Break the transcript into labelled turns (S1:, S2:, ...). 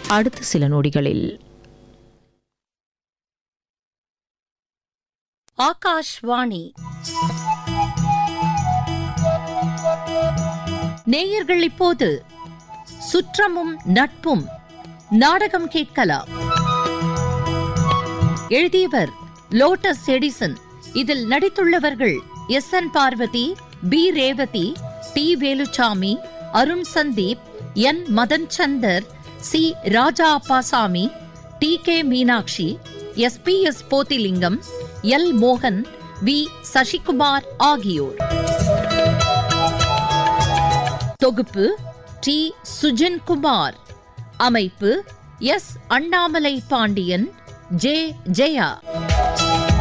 S1: அடுத்த சில நொடிகளில்
S2: ஆகாஷ்வாணி நேயர்கள் இப்போது சுற்றமும் நட்பும் நாடகம் கேட்கலாம் எழுதியவர் லோட்டஸ் எடிசன் இதில் நடித்துள்ளவர்கள் S N Parvathi P Revathi T Veluchamy Arun Sandeep N Madan Chandar C Raja Appasamy T K Meenakshi S P S Pothilingam L மோகன் வி சசிகுமார் ஆகியோர் தொகுப்பு டி சுஜன் குமார் அமைப்பு எஸ் அண்ணாமலை பாண்டியன் ஜே ஜெயா